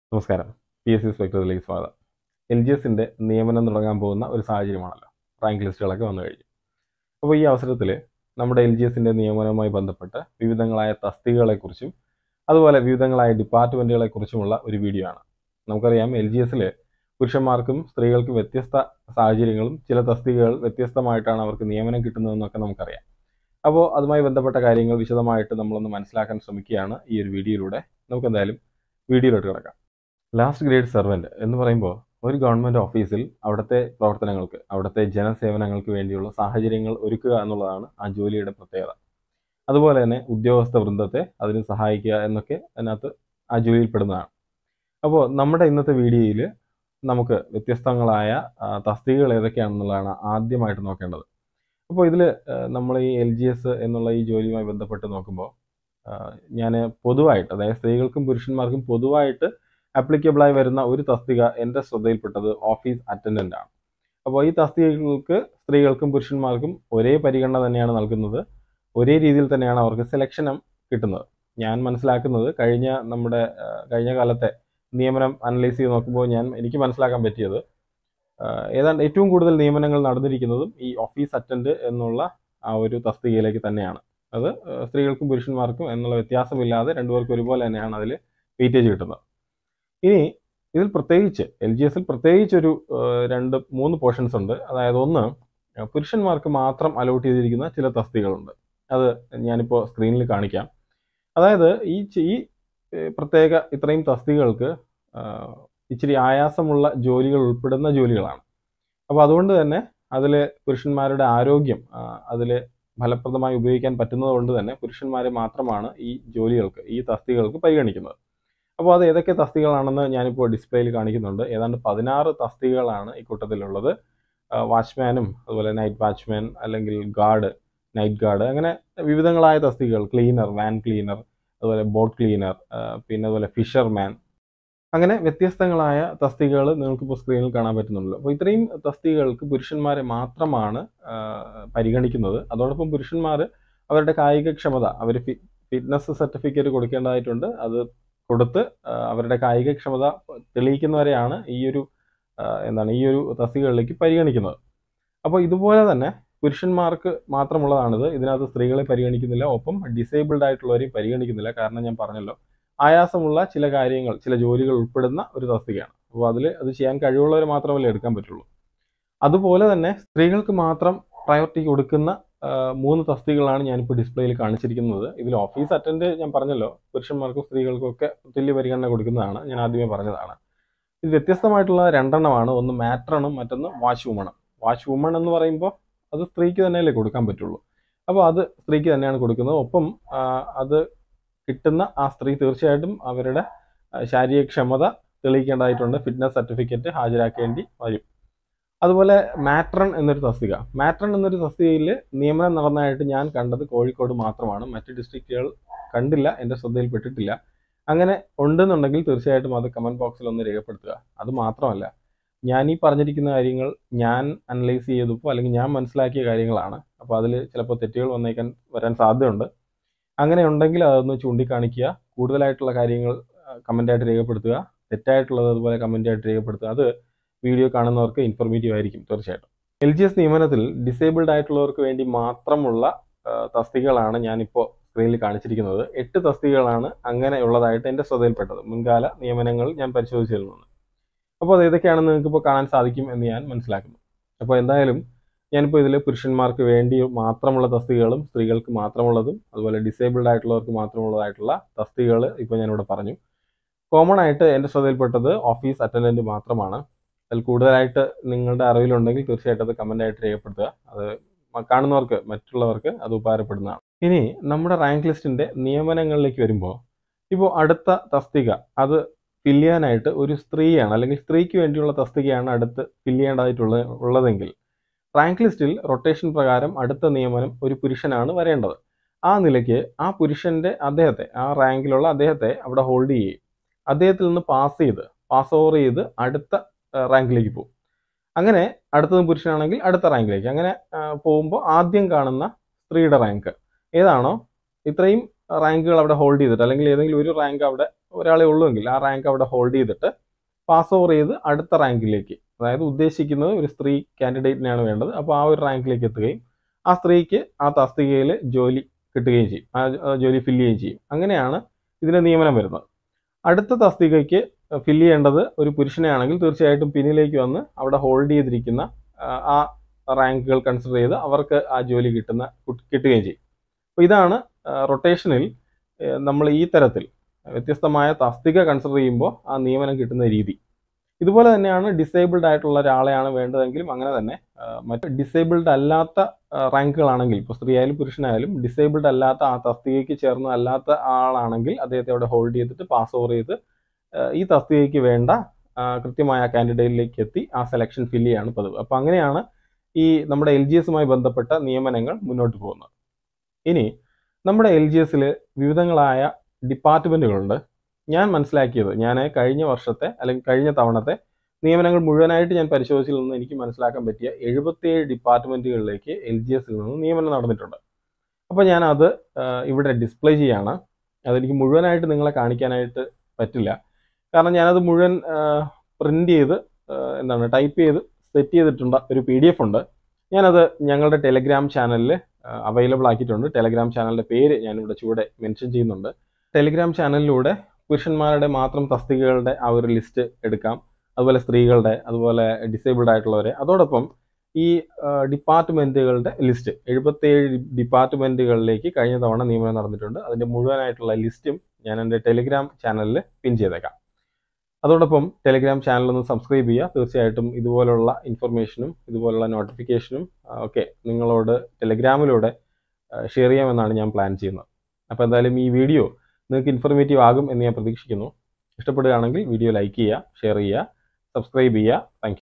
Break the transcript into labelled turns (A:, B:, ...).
A: നമസ്കാരം P S C സ്പെക്ടറിലേക്ക് സ്വാഗതം L G എസിൻ്റെ നിയമനം തുടങ്ങാൻ പോകുന്ന ഒരു സാഹചര്യമാണല്ലോ റാങ്ക് ലിസ്റ്റുകളൊക്കെ വന്നു കഴിഞ്ഞു അപ്പോൾ ഈ അവസരത്തിൽ നമ്മുടെ എൽ ജി എസിൻ്റെ നിയമനവുമായി ബന്ധപ്പെട്ട് വിവിധങ്ങളായ തസ്തികകളെക്കുറിച്ചും അതുപോലെ വിവിധങ്ങളായ ഡിപ്പാർട്ട്മെൻറ്റുകളെക്കുറിച്ചുമുള്ള ഒരു വീഡിയോ ആണ് നമുക്കറിയാം എൽ ജി എസിൽ പുരുഷന്മാർക്കും സ്ത്രീകൾക്കും വ്യത്യസ്ത സാഹചര്യങ്ങളും ചില തസ്തികകൾ വ്യത്യസ്തമായിട്ടാണ് അവർക്ക് നിയമനം കിട്ടുന്നതെന്നൊക്കെ നമുക്കറിയാം അപ്പോൾ അതുമായി ബന്ധപ്പെട്ട കാര്യങ്ങൾ വിശദമായിട്ട് നമ്മളൊന്ന് മനസ്സിലാക്കാൻ ശ്രമിക്കുകയാണ് ഈ ഒരു വീഡിയോയിലൂടെ നമുക്ക് എന്തായാലും വീഡിയോയിലോട്ട് കിടക്കാം ലാസ്റ്റ് ഗ്രേഡ് സെർവൻറ്റ് എന്ന് പറയുമ്പോൾ ഒരു ഗവൺമെൻറ് ഓഫീസിൽ അവിടുത്തെ പ്രവർത്തനങ്ങൾക്ക് അവിടുത്തെ ജനസേവനങ്ങൾക്ക് വേണ്ടിയുള്ള സാഹചര്യങ്ങൾ ഒരുക്കുക എന്നുള്ളതാണ് ആ ജോലിയുടെ പ്രത്യേകത അതുപോലെ തന്നെ ഉദ്യോഗസ്ഥ വൃന്ദത്തെ അതിന് സഹായിക്കുക എന്നൊക്കെ അതിനകത്ത് ആ ജോലിയിൽ പെടുന്നതാണ് അപ്പോൾ നമ്മുടെ ഇന്നത്തെ വീഡിയോയിൽ നമുക്ക് വ്യത്യസ്തങ്ങളായ ആ, തസ്തികകൾ ഏതൊക്കെയാണെന്നുള്ളതാണ് ആദ്യമായിട്ട് നോക്കേണ്ടത് അപ്പോൾ ഇതിൽ നമ്മൾ ഈ എൽ ജി എസ് എന്നുള്ള ഈ ജോലിയുമായി ബന്ധപ്പെട്ട് നോക്കുമ്പോൾ ഞാൻ പൊതുവായിട്ട് അതായത് സ്ത്രീകൾക്കും പുരുഷന്മാർക്കും പൊതുവായിട്ട് ആപ്ലിക്കബിളായി വരുന്ന ഒരു തസ്തിക എൻ്റെ ശ്രദ്ധയിൽപ്പെട്ടത് ഓഫീസ് അറ്റൻഡൻ്റ് ആണ് അപ്പോൾ ഈ തസ്തികകൾക്ക് സ്ത്രീകൾക്കും പുരുഷന്മാർക്കും ഒരേ പരിഗണന തന്നെയാണ് നൽകുന്നത് ഒരേ രീതിയിൽ തന്നെയാണ് അവർക്ക് സെലക്ഷനും കിട്ടുന്നത് ഞാൻ മനസ്സിലാക്കുന്നത് കഴിഞ്ഞ നമ്മുടെ ആ, കഴിഞ്ഞ കാലത്തെ നിയമനം അനലൈസ് ചെയ്ത് നോക്കുമ്പോൾ ഞാൻ എനിക്ക് മനസ്സിലാക്കാൻ പറ്റിയത് ആ, ഏതാണ്ട് ഏറ്റവും കൂടുതൽ നിയമനങ്ങൾ നടന്നിരിക്കുന്നതും ഈ ഓഫീസ് അറ്റൻഡ് എന്നുള്ള ആ ഒരു തസ്തികയിലേക്ക് തന്നെയാണ് അത് ആ, സ്ത്രീകൾക്കും പുരുഷന്മാർക്കും എന്നുള്ള വ്യത്യാസമില്ലാതെ രണ്ടുപേർക്കും ഒരുപോലെ തന്നെയാണ് അതിൽ വെയിറ്റേജ് കിട്ടുന്നത് ഇനി ഇതിൽ പ്രത്യേകിച്ച് എൽ ജി എസിൽ പ്രത്യേകിച്ച് ഒരു ആ, രണ്ട് മൂന്ന് പോർഷൻസ് ഉണ്ട് അതായത് ഒന്ന് ആ, പുരുഷന്മാർക്ക് മാത്രം അലോട്ട് ചെയ്തിരിക്കുന്ന ചില തസ്തികകളുണ്ട് അത് ഞാനിപ്പോൾ സ്ക്രീനിൽ കാണിക്കാം അതായത് ഈ ചി- ഈ ഏ, പ്രത്യേക ഇത്രയും തസ്തികകൾക്ക് ആ, ഇച്ചിരി ആയാസമുള്ള ജോലികൾ ഉൾപ്പെടുന്ന ജോലികളാണ് അപ്പോൾ അതുകൊണ്ട് തന്നെ അതിൽ പുരുഷന്മാരുടെ ആരോഗ്യം അതിൽ ഫലപ്രദമായി ഉപയോഗിക്കാൻ പറ്റുന്നത് കൊണ്ട് തന്നെ പുരുഷന്മാരെ മാത്രമാണ് ഈ ജോലികൾക്ക് ഈ തസ്തികകൾക്ക് പരിഗണിക്കുന്നത് അപ്പോൾ അത് ഏതൊക്കെ തസ്തികകളാണെന്ന് ഞാനിപ്പോൾ ഡിസ്പ്ലേയിൽ കാണിക്കുന്നുണ്ട് ഏതാണ്ട് പതിനാറ് തസ്തികകളാണ് ഈ കൂട്ടത്തിലുള്ളത് വാച്ച്മാനും അതുപോലെ നൈറ്റ് വാച്ച്മാൻ അല്ലെങ്കിൽ ഗാർഡ് നൈറ്റ് ഗാർഡ് അങ്ങനെ വിവിധങ്ങളായ തസ്തികകൾ ക്ലീനർ വാൻ ക്ലീനർ അതുപോലെ ബോട്ട് ക്ലീനർ പിന്നെ അതുപോലെ ഫിഷർമാൻ അങ്ങനെ വ്യത്യസ്തങ്ങളായ തസ്തികകൾ നിങ്ങൾക്കിപ്പോൾ സ്ക്രീനിൽ കാണാൻ പറ്റുന്നുണ്ടല്ലോ അപ്പോൾ ഇത്രയും തസ്തികകൾക്ക് പുരുഷന്മാരെ മാത്രമാണ് ആ, പരിഗണിക്കുന്നത് അതോടൊപ്പം പുരുഷന്മാർ അവരുടെ കായികക്ഷമത അവർ ഫിറ്റ്നസ് സർട്ടിഫിക്കറ്റ് കൊടുക്കേണ്ടതായിട്ടുണ്ട് അത് കൊടുത്ത് ആ, അവരുടെ കായികക്ഷമത തെളിയിക്കുന്നവരെയാണ് ഈ ഒരു ആ, എന്താണ് ഈ ഒരു തസ്തികകളിലേക്ക് പരിഗണിക്കുന്നത് അപ്പോൾ ഇതുപോലെ തന്നെ പുരുഷന്മാർക്ക് മാത്രമുള്ളതാണിത് ഇതിനകത്ത് സ്ത്രീകളെ പരിഗണിക്കുന്നില്ല ഒപ്പം ഡിസേബിൾഡ് ആയിട്ടുള്ളവരെയും പരിഗണിക്കുന്നില്ല കാരണം ഞാൻ പറഞ്ഞല്ലോ ആയാസമുള്ള ചില കാര്യങ്ങൾ ചില ജോലികൾ ഉൾപ്പെടുന്ന ഒരു തസ്തികയാണ് അപ്പോൾ അതിൽ അത് ചെയ്യാൻ കഴിവുള്ളവരെ മാത്രമല്ലേ എടുക്കാൻ പറ്റുള്ളൂ അതുപോലെ തന്നെ സ്ത്രീകൾക്ക് മാത്രം പ്രയോറിറ്റി കൊടുക്കുന്ന ആ, മൂന്ന് തസ്തികകളാണ് ഞാനിപ്പോൾ ഡിസ്പ്ലേയിൽ കാണിച്ചിരിക്കുന്നത് ഇതിൽ ഓഫീസ് അറ്റൻഡ് ഞാൻ പറഞ്ഞല്ലോ പുരുഷന്മാർക്കും സ്ത്രീകൾക്കും ഒക്കെ തുല്യ പരിഗണന കൊടുക്കുന്നതാണ് ഞാൻ ആദ്യമേ പറഞ്ഞതാണ് ഇത് വ്യത്യസ്തമായിട്ടുള്ള രണ്ടെണ്ണമാണ് ഒന്ന് മാട്രണും മറ്റൊന്ന് വാച്ച് വുമണും വാച്ച് വുമൺ എന്ന് പറയുമ്പോൾ അത് സ്ത്രീക്ക് തന്നെയല്ലേ കൊടുക്കാൻ പറ്റുള്ളൂ അപ്പോൾ അത് സ്ത്രീക്ക് തന്നെയാണ് കൊടുക്കുന്നത് ഒപ്പം ആ, അത് കിട്ടുന്ന ആ സ്ത്രീ തീർച്ചയായിട്ടും അവരുടെ ആ, ശാരീരികക്ഷമത തെളിയിക്കേണ്ടതായിട്ടുണ്ട് ഫിറ്റ്നസ് സർട്ടിഫിക്കറ്റ് ഹാജരാക്കേണ്ടി വരും അതുപോലെ മാട്രൺ എന്നൊരു തസ്തിക മാട്രൺ എന്നൊരു തസ്തികയിൽ നിയമനം നടന്നതായിട്ട് ഞാൻ കണ്ടത് കോഴിക്കോട് മാത്രമാണ് മറ്റ് ഡിസ്ട്രിക്റ്റുകൾ കണ്ടില്ല എൻ്റെ ശ്രദ്ധയിൽപ്പെട്ടിട്ടില്ല അങ്ങനെ ഉണ്ടെന്നുണ്ടെങ്കിൽ തീർച്ചയായിട്ടും അത് കമൻറ്റ് ബോക്സിൽ ഒന്ന് രേഖപ്പെടുത്തുക അത് മാത്രമല്ല ഞാൻ ഈ പറഞ്ഞിരിക്കുന്ന കാര്യങ്ങൾ ഞാൻ അനലൈസ് ചെയ്തപ്പോൾ അല്ലെങ്കിൽ ഞാൻ മനസ്സിലാക്കിയ കാര്യങ്ങളാണ് അപ്പോൾ അതിൽ ചിലപ്പോൾ തെറ്റുകൾ വന്നേക്കാൻ വരാൻ സാധ്യതയുണ്ട് അങ്ങനെ ഉണ്ടെങ്കിൽ അതൊന്ന് ചൂണ്ടിക്കാണിക്കുക കൂടുതലായിട്ടുള്ള കാര്യങ്ങൾ കമൻ്റായിട്ട് രേഖപ്പെടുത്തുക തെറ്റായിട്ടുള്ളത് അതുപോലെ കമൻ്റായിട്ട് രേഖപ്പെടുത്തുക അത് വീഡിയോ കാണുന്നവർക്ക് ഇൻഫോർമേറ്റീവ് ആയിരിക്കും തീർച്ചയായിട്ടും എൽ ജി എസ് നിയമനത്തിൽ ഡിസേബിൾഡ് ആയിട്ടുള്ളവർക്ക് വേണ്ടി മാത്രമുള്ള ആ, തസ്തികകളാണ് ഞാനിപ്പോൾ സ്ക്രീനിൽ കാണിച്ചിരിക്കുന്നത് എട്ട് തസ്തികകളാണ് അങ്ങനെയുള്ളതായിട്ട് എൻ്റെ ശ്രദ്ധയിൽപ്പെട്ടത് മുൻകാല നിയമനങ്ങൾ ഞാൻ പരിശോധിച്ചിരുന്നു അപ്പോൾ അത് ഏതൊക്കെയാണെന്ന് നിങ്ങൾക്ക് ഇപ്പോൾ കാണാൻ സാധിക്കും എന്ന് ഞാൻ മനസ്സിലാക്കുന്നു അപ്പോൾ എന്തായാലും ഞാനിപ്പോൾ ഇതിൽ പുരുഷന്മാർക്ക് വേണ്ടി മാത്രമുള്ള തസ്തികകളും സ്ത്രീകൾക്ക് മാത്രമുള്ളതും അതുപോലെ ഡിസേബിൾഡ് ആയിട്ടുള്ളവർക്ക് മാത്രമുള്ളതായിട്ടുള്ള തസ്തികകൾ ഇപ്പോൾ ഞാനിവിടെ പറഞ്ഞു കോമൺ ആയിട്ട് എൻ്റെ ശ്രദ്ധയിൽപ്പെട്ടത് ഓഫീസ് അറ്റൻഡൻറ്റ് മാത്രമാണ് അതിൽ കൂടുതലായിട്ട് നിങ്ങളുടെ അറിവിലുണ്ടെങ്കിൽ തീർച്ചയായിട്ടും അത് കമൻ്റായിട്ട് രേഖപ്പെടുത്തുക അത് മ- കാണുന്നവർക്ക് മറ്റുള്ളവർക്ക് അത് ഉപകാരപ്പെടുന്നതാണ് ഇനി നമ്മുടെ റാങ്ക് ലിസ്റ്റിൻ്റെ നിയമനങ്ങളിലേക്ക് വരുമ്പോൾ ഇപ്പോൾ അടുത്ത തസ്തിക അത് ഫില്ല് ചെയ്യാനായിട്ട് ഒരു സ്ത്രീയാണ് അല്ലെങ്കിൽ സ്ത്രീക്ക് വേണ്ടിയുള്ള തസ്തികയാണ് അടുത്ത് ഫില്ല് ചെയ്യേണ്ടതായിട്ടുള്ള ഉള്ളതെങ്കിൽ റാങ്ക് ലിസ്റ്റിൽ റൊട്ടേഷൻ പ്രകാരം അടുത്ത നിയമനം ഒരു പുരുഷനാണ് വരേണ്ടത് ആ നിലയ്ക്ക് ആ പുരുഷന്റെ അദ്ദേഹത്തെ ആ റാങ്കിലുള്ള അദ്ദേഹത്തെ അവിടെ ഹോൾഡ് ചെയ്യും അദ്ദേഹത്തിൽ നിന്ന് പാസ് ചെയ്ത് പാസ് ഓവർ ചെയ്ത് അടുത്ത ആ, റാങ്കിലേക്ക് പോകും അങ്ങനെ അടുത്തതും പുരുഷനാണെങ്കിൽ അടുത്ത റാങ്കിലേക്ക് അങ്ങനെ പോകുമ്പോൾ ആദ്യം കാണുന്ന സ്ത്രീയുടെ റാങ്ക് ഏതാണോ ഇത്രയും റാങ്കുകൾ അവിടെ ഹോൾഡ് ചെയ്തിട്ട് അല്ലെങ്കിൽ ഏതെങ്കിലും ഒരു റാങ്ക് അവിടെ ഒരാളെ ഉള്ളുവെങ്കിൽ ആ റാങ്ക് അവിടെ ഹോൾഡ് ചെയ്തിട്ട് പാസ് ഓവർ ചെയ്ത് അടുത്ത റാങ്കിലേക്ക് അതായത് ഉദ്ദേശിക്കുന്നത് ഒരു സ്ത്രീ കാൻഡിഡേറ്റിനെയാണ് വേണ്ടത് അപ്പോൾ ആ ഒരു റാങ്കിലേക്ക് എത്തുകയും ആ സ്ത്രീക്ക് ആ തസ്തികയിൽ ജോലി കിട്ടുകയും ചെയ്യും ആ ആ ജോലി ഫില്ല് ചെയ്യുകയും ചെയ്യും അങ്ങനെയാണ് ഇതിൻ്റെ നിയമനം വരുന്നത് അടുത്ത തസ്തികയ്ക്ക് ഫില്ല് ചെയ്യേണ്ടത് ഒരു പുരുഷനെയാണെങ്കിൽ തീർച്ചയായിട്ടും പിന്നിലേക്ക് വന്ന് അവിടെ ഹോൾഡ് ചെയ്തിരിക്കുന്ന ആ, ആ റാങ്കുകൾ കൺസിഡർ ചെയ്ത് അവർക്ക് ആ ജോലി കിട്ടുന്ന കിട്ടുകയും ചെയ്യും അപ്പോൾ ഇതാണ് റൊട്ടേഷനിൽ നമ്മൾ ഈ തരത്തിൽ വ്യത്യസ്തമായ തസ്തിക കൺസിഡർ ചെയ്യുമ്പോൾ ആ നിയമനം കിട്ടുന്ന രീതി ഇതുപോലെ തന്നെയാണ് ഡിസേബിൾഡ് ആയിട്ടുള്ള ഒരാളെയാണ് വേണ്ടതെങ്കിലും അങ്ങനെ തന്നെ ആ, മറ്റ് ഡിസേബിൾഡ് അല്ലാത്ത റാങ്കുകളാണെങ്കിൽ ഇപ്പോൾ സ്ത്രീ ആയാലും പുരുഷനായാലും ഡിസേബിൾഡ് അല്ലാത്ത ആ തസ്തികയ്ക്ക് ചേർന്ന അല്ലാത്ത ആളാണെങ്കിൽ അദ്ദേഹത്തെ അവിടെ ഹോൾഡ് ചെയ്തിട്ട് പാസ് ഓവർ ചെയ്ത് ആ, ഈ തസ്തികയ്ക്ക് വേണ്ട ആ, കൃത്യമായ കാൻഡിഡേറ്റിലേക്ക് എത്തി ആ സെലക്ഷൻ ഫില്ല് ചെയ്യാണ് പതിവ് അപ്പോൾ അങ്ങനെയാണ് ഈ നമ്മുടെ എൽ ജി എസുമായി ബന്ധപ്പെട്ട നിയമനങ്ങൾ മുന്നോട്ട് പോകുന്നത് ഇനി നമ്മുടെ എൽ ജി എസിൽ വിവിധങ്ങളായ ഡിപ്പാർട്ട്മെന്റുകളുണ്ട് ഞാൻ മനസ്സിലാക്കിയത് ഞാൻ കഴിഞ്ഞ വർഷത്തെ അല്ലെങ്കിൽ കഴിഞ്ഞ തവണത്തെ നിയമനങ്ങൾ മുഴുവനായിട്ട് ഞാൻ പരിശോധിച്ചതിൽ നിന്ന് എനിക്ക് മനസ്സിലാക്കാൻ പറ്റിയ എഴുപത്തിയേഴ് ഡിപ്പാർട്ട്മെന്റുകളിലേക്ക് എൽ ജി എസിൽ നിന്ന് നിയമനം നടന്നിട്ടുണ്ട് അപ്പോൾ ഞാൻ അത് ഇവിടെ ഡിസ്പ്ലേ ചെയ്യാണ് അതെനിക്ക് മുഴുവനായിട്ട് നിങ്ങളെ കാണിക്കാനായിട്ട് പറ്റില്ല കാരണം ഞാനത് മുഴുവൻ പ്രിന്റ് ചെയ്ത് ആ, എന്താണ് ടൈപ്പ് ചെയ്ത് സെറ്റ് ചെയ്തിട്ടുണ്ട് ഒരു പി ഡി എഫ് ഉണ്ട് ഞാനത് ഞങ്ങളുടെ ടെലഗ്രാം ചാനലിൽ അവൈലബിൾ ആക്കിയിട്ടുണ്ട് ടെലഗ്രാം ചാനലിൻ്റെ പേര് ഞാനിവിടെ ചൂടെ മെൻഷൻ ചെയ്യുന്നുണ്ട് ടെലിഗ്രാം ചാനലിലൂടെ പുരുഷന്മാരുടെ മാത്രം തസ്തികകളുടെ ആ ഒരു ലിസ്റ്റ് എടുക്കാം അതുപോലെ സ്ത്രീകളുടെ അതുപോലെ ഡിസേബിൾഡ് ആയിട്ടുള്ളവരെ അതോടൊപ്പം ഈ ഡിപ്പാർട്ട്മെന്റുകളുടെ ലിസ്റ്റ് എഴുപത്തേഴ് ഡിപ്പാർട്ട്മെന്റുകളിലേക്ക് കഴിഞ്ഞ തവണ നിയമനം നടന്നിട്ടുണ്ട് അതിന്റെ മുഴുവനായിട്ടുള്ള ലിസ്റ്റും ഞാൻ എൻ്റെ ടെലിഗ്രാം ചാനലിൽ പിൻ ചെയ്തേക്കാം അതോടൊപ്പം ടെലിഗ്രാം ചാനൽ ഒന്ന് സബ്സ്ക്രൈബ് ചെയ്യുക തീർച്ചയായിട്ടും ഇതുപോലുള്ള ഇൻഫർമേഷനും ഇതുപോലുള്ള നോട്ടിഫിക്കേഷനും ഒക്കെ നിങ്ങളോട് ടെലിഗ്രാമിലൂടെ ഷെയർ ചെയ്യാമെന്നാണ് ഞാൻ പ്ലാൻ ചെയ്യുന്നത് അപ്പോൾ എന്തായാലും ഈ വീഡിയോ നിങ്ങൾക്ക് ഇൻഫർമേറ്റീവ് ആകും എന്ന് ഞാൻ പ്രതീക്ഷിക്കുന്നു ഇഷ്ടപ്പെടുകയാണെങ്കിൽ വീഡിയോ ലൈക്ക് ചെയ്യുക ഷെയർ ചെയ്യുക സബ്സ്ക്രൈബ് ചെയ്യുക താങ്ക്